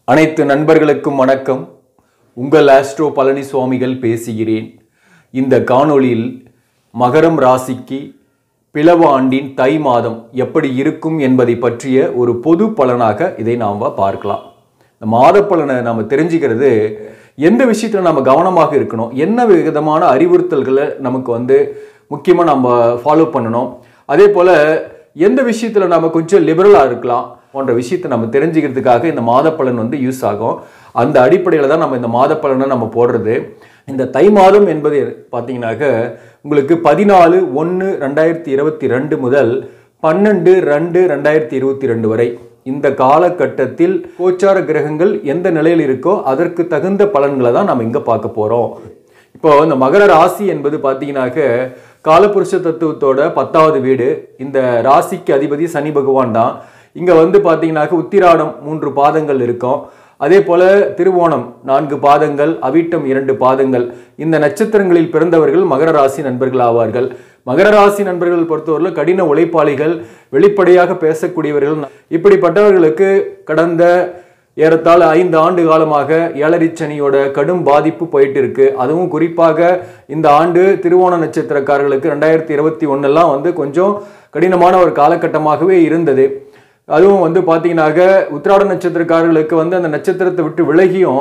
அனைத்து நண்பர்களுக்கும் வணக்கம் உங்கள் ஆஸ்ட்ரோ பழனி சுவாமிகள் பேசுகிறேன் இந்த காணொளியில் மகரம் ராசிக்கு பிளவ ஆண்டின் தை மாதம் எப்படி இருக்கும் என்பதை பற்றிய ஒரு பொது பலனாக இதை நாம் பார்க்கலாம் இந்த மாத பலனை நாம் தெரிஞ்சுக்கிறது எந்த விஷயத்தில் நம்ம கவனமாக இருக்கணும் என்ன விதமான அறிவுறுத்தல்களை நமக்கு வந்து முக்கியமாக நம்ம ஃபாலோ பண்ணணும் அதே போல் எந்த விஷயத்தில் நம்ம கொஞ்சம் லிபரலாக இருக்கலாம் போன்ற விஷயத்தை நம்ம தெரிஞ்சுக்கிறதுக்காக இந்த மாத பலன் வந்து யூஸ் ஆகும் அந்த அடிப்படையில் தான் நம்ம இந்த மாத பலனை நம்ம போடுறது இந்த தை மாதம் என்பது பார்த்தீங்கன்னாக்க உங்களுக்கு பதினாலு ஒன்று ரெண்டாயிரத்தி இருபத்தி ரெண்டு முதல் பன்னெண்டு ரெண்டு ரெண்டாயிரத்தி இருபத்தி ரெண்டு வரை இந்த காலகட்டத்தில் கோச்சார கிரகங்கள் எந்த நிலையில் இருக்கோ அதற்கு தகுந்த பலன்களை தான் நம்ம இங்கே பார்க்க போகிறோம் இப்போ இந்த மகர ராசி என்பது பார்த்தீங்கன்னாக்க காலபுருஷ தத்துவத்தோட பத்தாவது வீடு இந்த ராசிக்கு அதிபதி சனி பகவான் தான் இங்கே வந்து பார்த்தீங்கன்னாக்க உத்திராடம் மூன்று பாதங்கள் இருக்கும் அதே போல திருவோணம் நான்கு பாதங்கள் அவிட்டம் இரண்டு பாதங்கள் இந்த நட்சத்திரங்களில் பிறந்தவர்கள் மகர ராசி நண்பர்கள் ஆவார்கள் மகர ராசி நண்பர்கள் பொறுத்தவரையில் கடின உழைப்பாளிகள் வெளிப்படையாக பேசக்கூடியவர்கள் இப்படிப்பட்டவர்களுக்கு கடந்த ஏறத்தாழ ஐந்து ஆண்டு காலமாக ஏழரை சனியோட கடும் பாதிப்பு போயிட்டு இருக்கு அதுவும் குறிப்பாக இந்த ஆண்டு திருவோண நட்சத்திரக்காரர்களுக்கு ரெண்டாயிரத்தி இருபத்தி ஒன்னெல்லாம் வந்து கொஞ்சம் கடினமான ஒரு காலகட்டமாகவே இருந்தது அதுவும் வந்து பார்த்தீங்கன்னாக்க உத்திராட நட்சத்திரக்காரர்களுக்கு வந்து அந்த நட்சத்திரத்தை விட்டு விலகியும்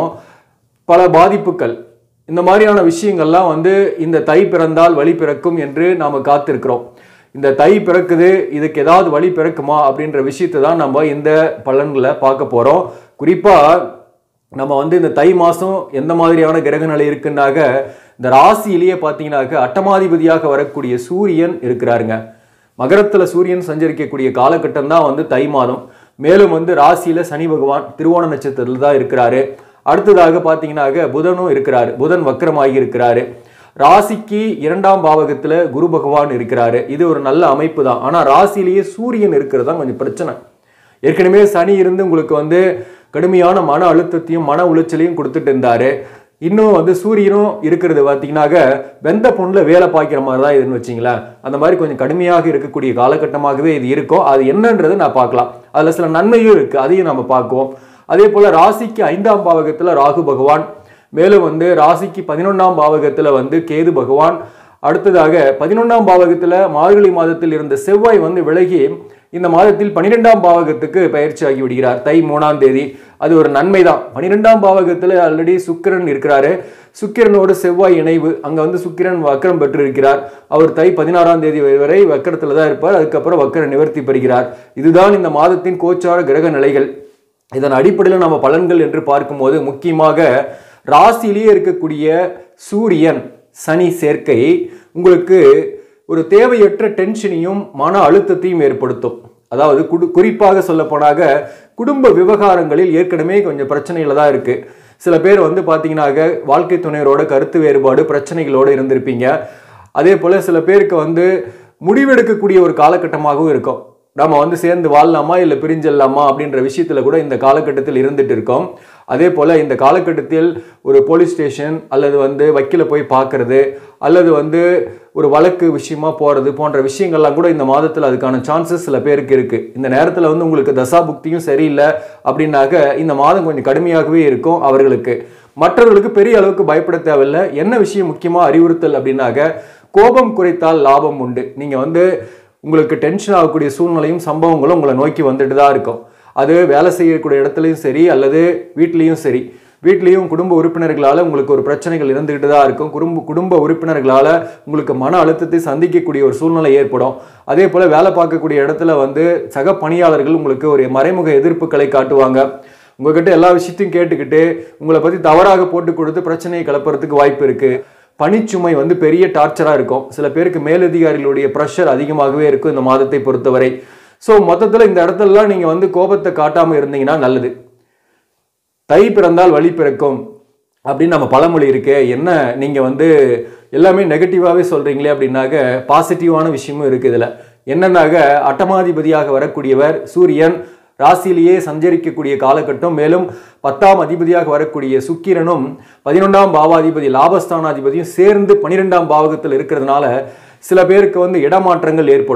பல பாதிப்புகள் இந்த மாதிரியான விஷயங்கள்லாம் வந்து இந்த தை பிறந்தால் வழி பிறக்கும் என்று நாம் காத்திருக்கிறோம் இந்த தை பிறக்குது இதுக்கு ஏதாவது வழி பிறக்குமா அப்படின்ற விஷயத்தை தான் நம்ம இந்த பலன்களை பார்க்க போகிறோம் குறிப்பாக நம்ம வந்து இந்த தை மாதம் எந்த மாதிரியான கிரக நிலை இருக்குன்னாக்க இந்த ராசியிலேயே பார்த்தீங்கன்னாக்க அட்டமாதிபதியாக வரக்கூடிய சூரியன் இருக்கிறாருங்க மகரத்தில் சூரியன் சஞ்சரிக்கக்கூடிய காலகட்டம் தான் வந்து தை மாதம் மேலும் வந்து ராசியில் சனி பகவான் திருவோண நட்சத்திரத்தில் தான் இருக்கிறாரு அடுத்ததாக பார்த்தீங்கன்னாக்க புதனும் இருக்கிறாரு புதன் வக்கரமாகி இருக்கிறாரு ராசிக்கு இரண்டாம் பாவகத்தில் குரு பகவான் இருக்கிறாரு இது ஒரு நல்ல அமைப்பு தான் ஆனால் ராசியிலேயே சூரியன் இருக்கிறது தான் கொஞ்சம் பிரச்சனை ஏற்கனவே சனி இருந்து உங்களுக்கு வந்து கடுமையான மன அழுத்தத்தையும் மன உளைச்சலையும் கொடுத்துட்டு இருந்தாரு இன்னும் வந்து சூரியனும் இருக்கிறது பார்த்தீங்கன்னாக்க வெந்த பொண்ணில் வேலை பார்க்குற மாதிரி தான் இதுன்னு வச்சிங்களேன் அந்த மாதிரி கொஞ்சம் கடுமையாக இருக்கக்கூடிய காலகட்டமாகவே இது இருக்கும் அது என்னன்றது நான் பார்க்கலாம் அதில் சில நன்மையும் இருக்குது அதையும் நம்ம பார்க்குவோம் அதே போல் ராசிக்கு ஐந்தாம் பாவகத்தில் ராகு பகவான் மேலும் வந்து ராசிக்கு பதினொன்றாம் பாவகத்தில் வந்து கேது பகவான் அடுத்ததாக பதினொன்றாம் பாவகத்தில் மார்கழி மாதத்தில் இருந்த செவ்வாய் வந்து விலகி இந்த மாதத்தில் பன்னிரெண்டாம் பாவகத்துக்கு பயிற்சி ஆகி விடுகிறார் தை மூணாம் தேதி அது ஒரு நன்மை தான் பன்னிரெண்டாம் பாவகத்தில் ஆல்ரெடி சுக்கிரன் இருக்கிறாரு சுக்கிரனோடு செவ்வாய் இணைவு அங்கே வந்து சுக்கிரன் வக்கரம் பெற்று இருக்கிறார் அவர் தை பதினாறாம் தேதி வரை வக்கரத்தில் தான் இருப்பார் அதுக்கப்புறம் வக்கர நிவர்த்தி பெறுகிறார் இதுதான் இந்த மாதத்தின் கோச்சார கிரக நிலைகள் இதன் அடிப்படையில் நம்ம பலன்கள் என்று பார்க்கும்போது முக்கியமாக ராசியிலேயே இருக்கக்கூடிய சூரியன் சனி சேர்க்கை உங்களுக்கு ஒரு தேவையற்ற டென்ஷனையும் மன அழுத்தத்தையும் ஏற்படுத்தும் அதாவது குடு குறிப்பாக சொல்லப்போனாக குடும்ப விவகாரங்களில் ஏற்கனவே கொஞ்சம் பிரச்சனைகள் தான் இருக்குது சில பேர் வந்து பார்த்தீங்கன்னாக்க வாழ்க்கை துணையரோட கருத்து வேறுபாடு பிரச்சனைகளோடு இருந்திருப்பீங்க அதே போல் சில பேருக்கு வந்து முடிவெடுக்கக்கூடிய ஒரு காலகட்டமாகவும் இருக்கும் நம்ம வந்து சேர்ந்து வாழலாமா இல்லை பிரிஞ்சிடலாமா அப்படின்ற விஷயத்தில் கூட இந்த காலகட்டத்தில் இருந்துட்டு இருக்கோம் அதே போல் இந்த காலகட்டத்தில் ஒரு போலீஸ் ஸ்டேஷன் அல்லது வந்து வக்கீல போய் பார்க்கறது அல்லது வந்து ஒரு வழக்கு விஷயமா போகிறது போன்ற விஷயங்கள்லாம் கூட இந்த மாதத்தில் அதுக்கான சான்சஸ் சில பேருக்கு இருக்குது இந்த நேரத்தில் வந்து உங்களுக்கு தசாபுக்தியும் சரியில்லை அப்படின்னாக்க இந்த மாதம் கொஞ்சம் கடுமையாகவே இருக்கும் அவர்களுக்கு மற்றவர்களுக்கு பெரிய அளவுக்கு பயப்பட தேவையில்லை என்ன விஷயம் முக்கியமாக அறிவுறுத்தல் அப்படின்னாக்க கோபம் குறைத்தால் லாபம் உண்டு நீங்கள் வந்து உங்களுக்கு டென்ஷன் ஆகக்கூடிய சூழ்நிலையும் சம்பவங்களும் உங்களை நோக்கி வந்துட்டு தான் இருக்கும் அது வேலை செய்யக்கூடிய இடத்துலையும் சரி அல்லது வீட்லேயும் சரி வீட்லேயும் குடும்ப உறுப்பினர்களால் உங்களுக்கு ஒரு பிரச்சனைகள் இருந்துகிட்டு தான் இருக்கும் குடும்ப குடும்ப உறுப்பினர்களால் உங்களுக்கு மன அழுத்தத்தை சந்திக்கக்கூடிய ஒரு சூழ்நிலை ஏற்படும் அதே போல் வேலை பார்க்கக்கூடிய இடத்துல வந்து சக பணியாளர்கள் உங்களுக்கு ஒரு மறைமுக எதிர்ப்புகளை காட்டுவாங்க உங்ககிட்ட எல்லா விஷயத்தையும் கேட்டுக்கிட்டு உங்களை பற்றி தவறாக போட்டு கொடுத்து பிரச்சனையை கிளப்புறதுக்கு வாய்ப்பு இருக்குது பணிச்சுமை வந்து பெரிய டார்ச்சராக இருக்கும் சில பேருக்கு மேலதிகாரிகளுடைய ப்ரெஷர் அதிகமாகவே இருக்கும் இந்த மாதத்தை பொறுத்தவரை ஸோ மொத்தத்தில் இந்த இடத்துலலாம் நீங்கள் வந்து கோபத்தை காட்டாமல் இருந்தீங்கன்னா நல்லது தை பிறந்தால் வழி பிறக்கும் அப்படின்னு நம்ம பழமொழி இருக்கு என்ன நீங்கள் வந்து எல்லாமே நெகட்டிவாகவே சொல்கிறீங்களே அப்படின்னாக்க பாசிட்டிவான விஷயமும் இருக்குது இதில் என்னன்னாக்க அட்டமாதிபதியாக வரக்கூடியவர் சூரியன் ராசியிலேயே சஞ்சரிக்கக்கூடிய காலகட்டம் மேலும் பத்தாம் அதிபதியாக வரக்கூடிய சுக்கிரனும் பதினொன்றாம் பாவாதிபதி லாபஸ்தானாதிபதியும் சேர்ந்து பன்னிரெண்டாம் பாவகத்தில் இருக்கிறதுனால சில பேருக்கு வந்து இடமாற்றங்கள் ஏற்படும்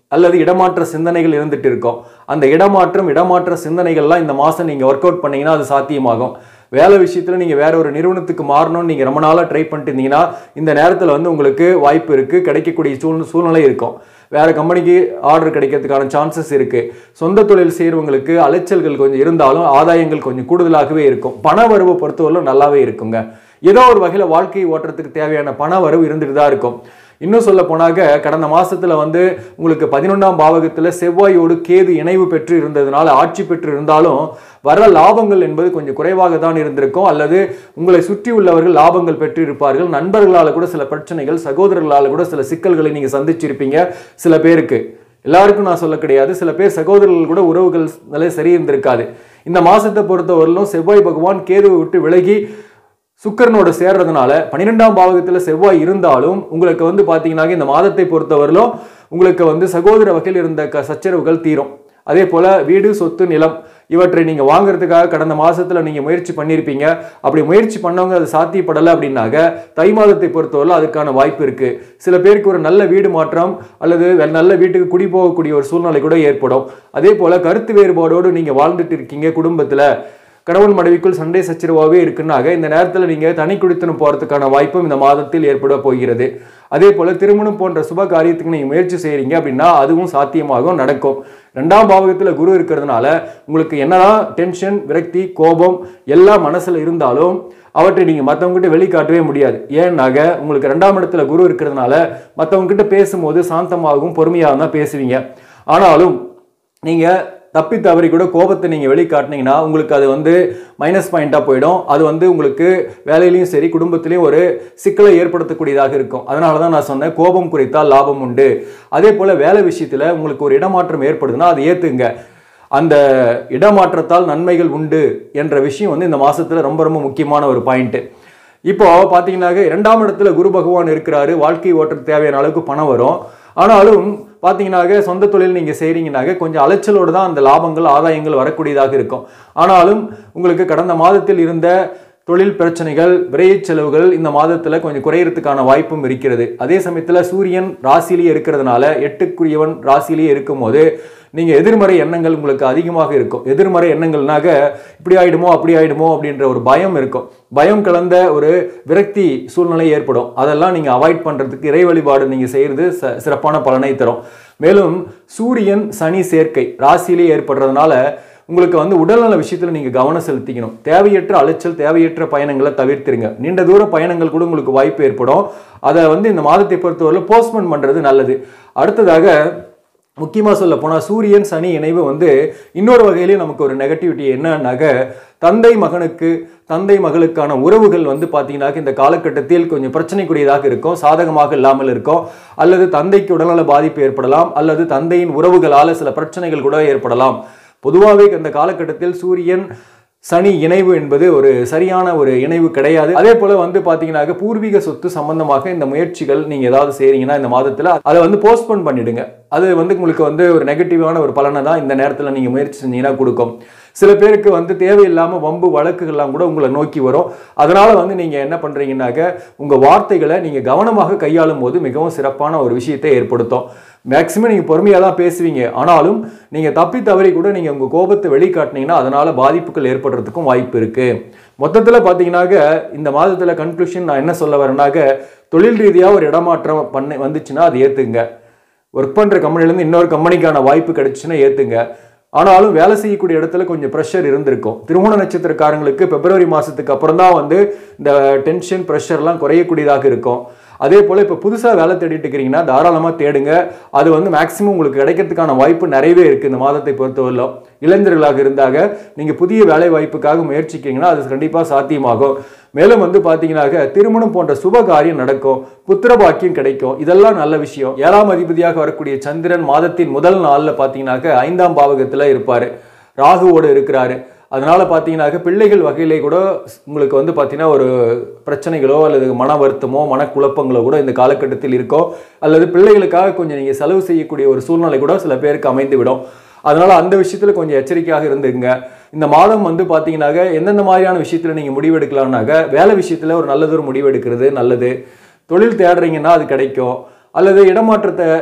அல்லது இடமாற்ற சிந்தனைகள் இருந்துட்டு இருக்கும் அந்த இடமாற்றம் இடமாற்ற சிந்தனைகள்லாம் இந்த மாதம் நீங்கள் ஒர்க் அவுட் பண்ணீங்கன்னா அது சாத்தியமாகும் வேலை விஷயத்தில் நீங்கள் வேற ஒரு நிறுவனத்துக்கு மாறணும்னு நீங்கள் ரொம்ப நாளாக ட்ரை பண்ணிட்டு இருந்தீங்கன்னா இந்த நேரத்தில் வந்து உங்களுக்கு வாய்ப்பு இருக்குது கிடைக்கக்கூடிய சூழ் சூழ்நிலை இருக்கும் வேற கம்பெனிக்கு ஆர்டர் கிடைக்கிறதுக்கான சான்சஸ் இருக்கு சொந்த தொழில் செய்கிறவங்களுக்கு அலைச்சல்கள் கொஞ்சம் இருந்தாலும் ஆதாயங்கள் கொஞ்சம் கூடுதலாகவே இருக்கும் பண வரவு பொறுத்தவரையிலும் நல்லாவே இருக்குங்க ஏதோ ஒரு வகையில் வாழ்க்கை ஓட்டுறதுக்கு தேவையான பண வரவு இருந்துட்டு தான் இருக்கும் இன்னும் சொல்ல போனாக்க கடந்த மாசத்துல வந்து உங்களுக்கு பதினொன்றாம் பாவகத்துல செவ்வாயோடு கேது இணைவு பெற்று இருந்ததுனால ஆட்சி பெற்று இருந்தாலும் வர லாபங்கள் என்பது கொஞ்சம் குறைவாக தான் இருந்திருக்கும் அல்லது உங்களை சுற்றி உள்ளவர்கள் லாபங்கள் பெற்று இருப்பார்கள் நண்பர்களால் கூட சில பிரச்சனைகள் சகோதரர்களால் கூட சில சிக்கல்களை நீங்க சந்திச்சிருப்பீங்க சில பேருக்கு எல்லாருக்கும் நான் சொல்ல கிடையாது சில பேர் சகோதரர்கள் கூட உறவுகள் நிலை சரி இருந்திருக்காது இந்த மாசத்தை பொறுத்தவரையிலும் செவ்வாய் பகவான் கேதுவை விட்டு விலகி சுக்கரனோட சேர்றதுனால பன்னிரெண்டாம் பாவகத்தில் செவ்வாய் இருந்தாலும் உங்களுக்கு வந்து பார்த்தீங்கன்னா இந்த மாதத்தை பொறுத்தவரையிலும் உங்களுக்கு வந்து சகோதர வகையில் இருந்த க சச்சரவுகள் தீரும் அதே போல வீடு சொத்து நிலம் இவற்றை நீங்க வாங்குறதுக்காக கடந்த மாசத்துல நீங்க முயற்சி பண்ணியிருப்பீங்க அப்படி முயற்சி பண்ணவங்க அது சாத்தியப்படலை அப்படின்னாக்க தை மாதத்தை பொறுத்தவரை அதுக்கான வாய்ப்பு இருக்கு சில பேருக்கு ஒரு நல்ல வீடு மாற்றம் அல்லது வே- நல்ல வீட்டுக்கு குடி போகக்கூடிய ஒரு சூழ்நிலை கூட ஏற்படும் அதே போல கருத்து வேறுபாடோடு நீங்க வாழ்ந்துட்டு இருக்கீங்க குடும்பத்துல கணவன் மனைவிக்குள் சண்டை சச்சரவாகவே இருக்குன்னாக இந்த நேரத்தில் நீங்கள் தனி குடித்தனம் போகிறதுக்கான வாய்ப்பும் இந்த மாதத்தில் ஏற்பட போகிறது அதே போல் திருமணம் போன்ற சுப காரியத்துக்கு நீங்கள் முயற்சி செய்கிறீங்க அப்படின்னா அதுவும் சாத்தியமாகவும் நடக்கும் ரெண்டாம் பாவகத்தில் குரு இருக்கிறதுனால உங்களுக்கு என்னதான் டென்ஷன் விரக்தி கோபம் எல்லாம் மனசில் இருந்தாலும் அவற்றை நீங்கள் மற்றவங்ககிட்ட வெளிக்காட்டவே முடியாது ஏன்னாக உங்களுக்கு ரெண்டாம் இடத்துல குரு இருக்கிறதுனால மற்றவங்க கிட்ட பேசும்போது சாந்தமாகவும் பொறுமையாகவும் தான் பேசுவீங்க ஆனாலும் நீங்கள் தப்பி தவறி கூட கோபத்தை நீங்கள் வெளிக்காட்டினீங்கன்னா உங்களுக்கு அது வந்து மைனஸ் பாயிண்ட்டாக போயிடும் அது வந்து உங்களுக்கு வேலையிலையும் சரி குடும்பத்திலையும் ஒரு சிக்கலை ஏற்படுத்தக்கூடியதாக இருக்கும் அதனால தான் நான் சொன்னேன் கோபம் குறித்தால் லாபம் உண்டு அதே போல் வேலை விஷயத்தில் உங்களுக்கு ஒரு இடமாற்றம் ஏற்படுதுன்னா அதை ஏற்றுங்க அந்த இடமாற்றத்தால் நன்மைகள் உண்டு என்ற விஷயம் வந்து இந்த மாசத்துல ரொம்ப ரொம்ப முக்கியமான ஒரு பாயிண்ட் இப்போ பார்த்தீங்கன்னாக்க இரண்டாம் இடத்துல குரு பகவான் இருக்கிறாரு வாழ்க்கை ஓட்டுறதுக்கு தேவையான அளவுக்கு பணம் வரும் ஆனாலும் பார்த்தீங்கன்னாக்க சொந்த தொழில் நீங்கள் செய்கிறீங்கனாக்க கொஞ்சம் அலைச்சலோடு தான் அந்த லாபங்கள் ஆதாயங்கள் வரக்கூடியதாக இருக்கும் ஆனாலும் உங்களுக்கு கடந்த மாதத்தில் இருந்த தொழில் பிரச்சனைகள் விரைய செலவுகள் இந்த மாதத்தில் கொஞ்சம் குறையறதுக்கான வாய்ப்பும் இருக்கிறது அதே சமயத்தில் சூரியன் ராசியிலேயே இருக்கிறதுனால எட்டுக்குரியவன் ராசியிலேயே இருக்கும்போது நீங்கள் எதிர்மறை எண்ணங்கள் உங்களுக்கு அதிகமாக இருக்கும் எதிர்மறை எண்ணங்கள்னாக இப்படி ஆயிடுமோ அப்படி ஆயிடுமோ அப்படின்ற ஒரு பயம் இருக்கும் பயம் கலந்த ஒரு விரக்தி சூழ்நிலை ஏற்படும் அதெல்லாம் நீங்கள் அவாய்ட் பண்ணுறதுக்கு இறை வழிபாடு நீங்கள் செய்கிறது ச சிறப்பான பலனை தரும் மேலும் சூரியன் சனி சேர்க்கை ராசியிலேயே ஏற்படுறதுனால உங்களுக்கு வந்து உடல்நல விஷயத்தில் நீங்கள் கவனம் செலுத்திக்கணும் தேவையற்ற அலைச்சல் தேவையற்ற பயணங்களை தவிர்த்திருங்க நீண்ட தூர பயணங்கள் கூட உங்களுக்கு வாய்ப்பு ஏற்படும் அதை வந்து இந்த மாதத்தை பொறுத்தவரை போஸ்ட்மெண்ட் பண்ணுறது நல்லது அடுத்ததாக முக்கியமாக சொல்ல போனால் சூரியன் சனி இணைவு வந்து இன்னொரு வகையிலேயே நமக்கு ஒரு நெகட்டிவிட்டி என்னன்னாக்க தந்தை மகனுக்கு தந்தை மகளுக்கான உறவுகள் வந்து பார்த்தீங்கன்னாக்க இந்த காலகட்டத்தில் கொஞ்சம் பிரச்சனைக்குரியதாக இருக்கும் சாதகமாக இல்லாமல் இருக்கும் அல்லது தந்தைக்கு உடல்நல பாதிப்பு ஏற்படலாம் அல்லது தந்தையின் உறவுகளால் சில பிரச்சனைகள் கூட ஏற்படலாம் பொதுவாகவே இந்த காலகட்டத்தில் சூரியன் சனி இணைவு என்பது ஒரு சரியான ஒரு இணைவு கிடையாது அதே போல வந்து பாத்தீங்கன்னாக்க பூர்வீக சொத்து சம்பந்தமாக இந்த முயற்சிகள் நீங்க ஏதாவது செய்றீங்கன்னா இந்த மாதத்துல அதை வந்து போஸ்ட்போன் பண்ணிடுங்க அது வந்து உங்களுக்கு வந்து ஒரு நெகட்டிவான ஒரு பலனை தான் இந்த நேரத்துல நீங்க முயற்சி செஞ்சீங்கன்னா கொடுக்கும் சில பேருக்கு வந்து தேவையில்லாம வம்பு வழக்குகள்லாம் கூட உங்களை நோக்கி வரும் அதனால வந்து நீங்க என்ன பண்றீங்கன்னாக்க உங்க வார்த்தைகளை நீங்க கவனமாக கையாளும் போது மிகவும் சிறப்பான ஒரு விஷயத்தை ஏற்படுத்தும் மேக்சிமம் நீங்கள் பொறுமையாக தான் பேசுவீங்க ஆனாலும் நீங்கள் தப்பி தவறி கூட நீங்கள் உங்கள் கோபத்தை வெளிக்காட்டினீங்கன்னா அதனால் பாதிப்புகள் ஏற்படுறதுக்கும் வாய்ப்பு இருக்குது மொத்தத்தில் பார்த்தீங்கன்னாக்க இந்த மாதத்தில் கன்க்ளூஷன் நான் என்ன சொல்ல வரேன்னாக்க தொழில் ரீதியாக ஒரு இடமாற்றம் பண்ண வந்துச்சுன்னா அது ஏற்றுங்க ஒர்க் பண்ணுற கம்பெனிலேருந்து இன்னொரு கம்பெனிக்கான வாய்ப்பு கிடைச்சுன்னா ஏற்றுங்க ஆனாலும் வேலை செய்யக்கூடிய இடத்துல கொஞ்சம் ப்ரெஷர் இருந்திருக்கும் திருமண நட்சத்திரக்காரங்களுக்கு பிப்ரவரி மாதத்துக்கு அப்புறம் தான் வந்து இந்த டென்ஷன் ப்ரெஷர்லாம் குறையக்கூடியதாக இருக்கும் அதே போல் இப்போ புதுசாக வேலை தேடிட்டு இருக்கிறீங்கன்னா தாராளமாக தேடுங்க அது வந்து மேக்ஸிமம் உங்களுக்கு கிடைக்கிறதுக்கான வாய்ப்பு நிறையவே இருக்குது இந்த மாதத்தை பொறுத்தவரையிலும் இளைஞர்களாக இருந்தாக நீங்கள் புதிய வேலை வாய்ப்புக்காக முயற்சிக்கிறீங்கன்னா அது கண்டிப்பாக சாத்தியமாகும் மேலும் வந்து பார்த்தீங்கன்னாக்க திருமணம் போன்ற சுப காரியம் நடக்கும் புத்திர பாக்கியம் கிடைக்கும் இதெல்லாம் நல்ல விஷயம் ஏழாம் அதிபதியாக வரக்கூடிய சந்திரன் மாதத்தின் முதல் நாளில் பார்த்தீங்கன்னாக்க ஐந்தாம் பாவகத்தில் இருப்பார் ராகுவோடு இருக்கிறாரு அதனால பார்த்தீங்கன்னாக்க பிள்ளைகள் வகையிலே கூட உங்களுக்கு வந்து பார்த்தீங்கன்னா ஒரு பிரச்சனைகளோ அல்லது மன வருத்தமோ மனக்குழப்பங்களோ கூட இந்த காலகட்டத்தில் இருக்கோ அல்லது பிள்ளைகளுக்காக கொஞ்சம் நீங்கள் செலவு செய்யக்கூடிய ஒரு சூழ்நிலை கூட சில பேருக்கு அமைந்து விடும் அதனால அந்த விஷயத்துல கொஞ்சம் எச்சரிக்கையாக இருந்துங்க இந்த மாதம் வந்து பார்த்தீங்கன்னாக்க எந்தெந்த மாதிரியான விஷயத்துல நீங்க முடிவெடுக்கலாம்னாக்க வேலை விஷயத்துல ஒரு நல்லதொரு முடிவெடுக்கிறது நல்லது தொழில் தேடுறீங்கன்னா அது கிடைக்கும் அல்லது இடமாற்றத்தை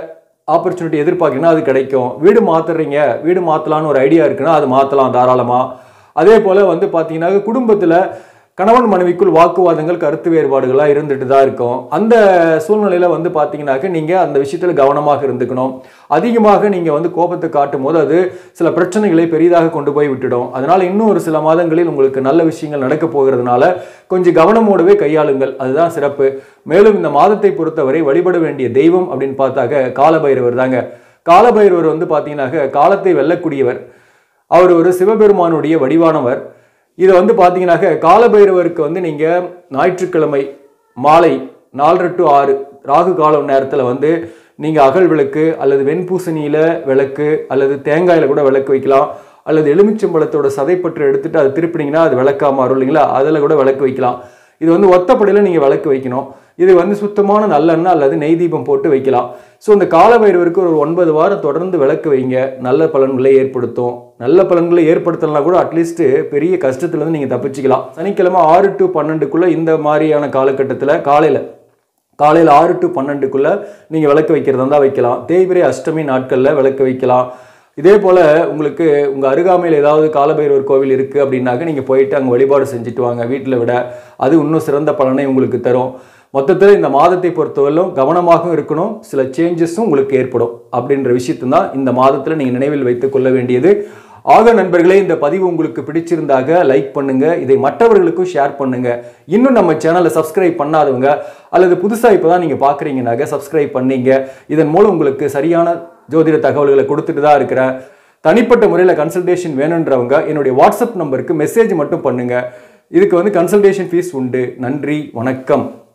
ஆப்பர்ச்சுனிட்டி எதிர்பார்க்கறீங்கன்னா அது கிடைக்கும் வீடு மாத்துறீங்க வீடு மாற்றலான்னு ஒரு ஐடியா இருக்குன்னா அது மாற்றலாம் தாராளமாக அதே போல் வந்து பார்த்தீங்கன்னா குடும்பத்தில் கணவன் மனைவிக்குள் வாக்குவாதங்கள் கருத்து வேறுபாடுகளாக இருந்துட்டு தான் இருக்கும் அந்த சூழ்நிலையில் வந்து பார்த்தீங்கன்னாக்க நீங்கள் அந்த விஷயத்தில் கவனமாக இருந்துக்கணும் அதிகமாக நீங்கள் வந்து கோபத்தை காட்டும் போது அது சில பிரச்சனைகளை பெரிதாக கொண்டு போய் விட்டுடும் அதனால் இன்னும் ஒரு சில மாதங்களில் உங்களுக்கு நல்ல விஷயங்கள் நடக்க போகிறதுனால கொஞ்சம் கவனமோடவே கையாளுங்கள் அதுதான் சிறப்பு மேலும் இந்த மாதத்தை பொறுத்தவரை வழிபட வேண்டிய தெய்வம் அப்படின்னு பார்த்தாக்க காலபைரவர் தாங்க காலபைரவர் வந்து பார்த்தீங்கன்னாக்க காலத்தை வெல்லக்கூடியவர் அவர் ஒரு சிவபெருமானுடைய வடிவானவர் இதை வந்து பார்த்தீங்கன்னாக்க காலபைரவருக்கு வந்து நீங்கள் ஞாயிற்றுக்கிழமை மாலை நாலரை டு ஆறு ராகு காலம் நேரத்தில் வந்து நீங்கள் அகல் விளக்கு அல்லது வெண்பூசணியில் விளக்கு அல்லது தேங்காயில் கூட விளக்கு வைக்கலாம் அல்லது எலுமிச்சம்பழத்தோட சதைப்பற்று எடுத்துட்டு அதை திருப்பினீங்கன்னா அது விளக்கா மாறும் இல்லைங்களா அதில் கூட விளக்கு வைக்கலாம் இது வந்து ஒத்தப்படையில் நீங்கள் விளக்கு வைக்கணும் இது வந்து சுத்தமான நல்லெண்ணெய் அல்லது நெய் தீபம் போட்டு வைக்கலாம் ஸோ இந்த காலபைரவருக்கு ஒரு ஒன்பது வாரம் தொடர்ந்து விளக்கு வைங்க நல்ல பலன்களை ஏற்படுத்தும் நல்ல பலன்களை ஏற்படுத்தலாம் கூட அட்லீஸ்ட் பெரிய கஷ்டத்துலேருந்து நீங்கள் தப்பிச்சுக்கலாம் சனிக்கிழமை ஆறு டு பன்னெண்டுக்குள்ளே இந்த மாதிரியான காலகட்டத்தில் காலையில் காலையில் ஆறு டு பன்னெண்டுக்குள்ளே நீங்கள் விளக்கு வைக்கிறதா இருந்தால் வைக்கலாம் தேய்பிரை அஷ்டமி நாட்களில் விளக்கு வைக்கலாம் இதே போல் உங்களுக்கு உங்கள் அருகாமையில் ஏதாவது காலபைரவர் கோவில் இருக்குது அப்படின்னாக்க நீங்கள் போயிட்டு அங்கே வழிபாடு செஞ்சுட்டு வாங்க வீட்டில் விட அது இன்னும் சிறந்த பலனை உங்களுக்கு தரும் மொத்தத்தில் இந்த மாதத்தை பொறுத்தவரையிலும் கவனமாகவும் இருக்கணும் சில சேஞ்சஸும் உங்களுக்கு ஏற்படும் அப்படின்ற விஷயத்தை தான் இந்த மாதத்தில் நீங்கள் நினைவில் வைத்துக் கொள்ள வேண்டியது ஆக நண்பர்களே இந்த பதிவு உங்களுக்கு பிடிச்சிருந்தாக லைக் பண்ணுங்க இதை மற்றவர்களுக்கும் ஷேர் பண்ணுங்க இன்னும் நம்ம சேனலை சப்ஸ்கிரைப் பண்ணாதவங்க அல்லது புதுசாக இப்போ தான் நீங்கள் பார்க்குறீங்கனாக்க சப்ஸ்கிரைப் பண்ணீங்க இதன் மூலம் உங்களுக்கு சரியான ஜோதிட தகவல்களை கொடுத்துட்டு தான் இருக்கிறேன் தனிப்பட்ட முறையில் கன்சல்டேஷன் வேணுன்றவங்க என்னுடைய வாட்ஸ்அப் நம்பருக்கு மெசேஜ் மட்டும் பண்ணுங்க இதுக்கு வந்து கன்சல்டேஷன் ஃபீஸ் உண்டு நன்றி வணக்கம்